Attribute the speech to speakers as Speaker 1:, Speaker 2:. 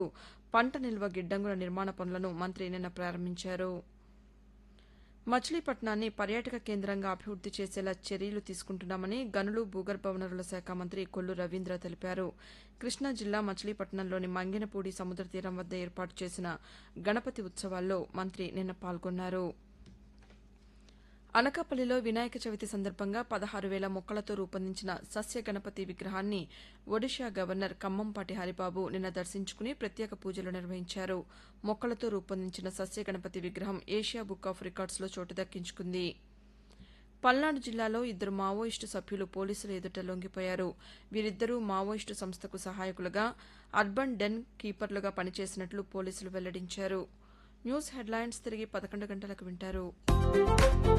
Speaker 1: పంట నిల్వ గిడ్డంగుల నిర్మాణ పనులను మంత్రి నిన్న ప్రారంభించారు మచిలీపట్నాన్ని పర్యాటక కేంద్రంగా అభివృద్ది చేసేలా చర్యలు తీసుకుంటున్నామని గనులు భూగర్భ వనరుల శాఖ మంత్రి కొల్లు రవీంద్ర తెలిపారు కృష్ణా జిల్లా మచిలీపట్నంలోని మంగెనపూడి సముద్ర తీరం వద్ద ఏర్పాటు చేసిన గణపతి ఉత్సవాల్లో మంత్రి నిన్న పాల్గొన్నారు అనకాపల్లిలో వినాయక చవితి సందర్భంగా పదహారు వేల మొక్కలతో రూపొందించిన సస్య గణపతి విగ్రహాన్ని ఒడిషా గవర్నర్ కమ్మంపాటి హరిబాబు నిన్న దర్శించుకుని ప్రత్యేక పూజలు నిర్వహించారు మొక్కలతో రూపొందించిన సస్య గణపతి విగ్రహం ఏషియా బుక్ ఆఫ్ రికార్డ్స్లో చోటు దక్కించుకుంది పల్నాడు జిల్లాలో ఇద్దరు మావోయిస్టు సభ్యులు పోలీసుల ఎదుట లొంగిపోయారు వీరిద్దరూ మావోయిస్టు సంస్థకు సహాయకులుగా అర్బన్ డెన్ కీపర్లుగా పనిచేసినట్లు పోలీసులు వెల్లడించారు న్యూస్ హెడ్లైన్స్ తిరిగి పదకొండు గంటలకు వింటారు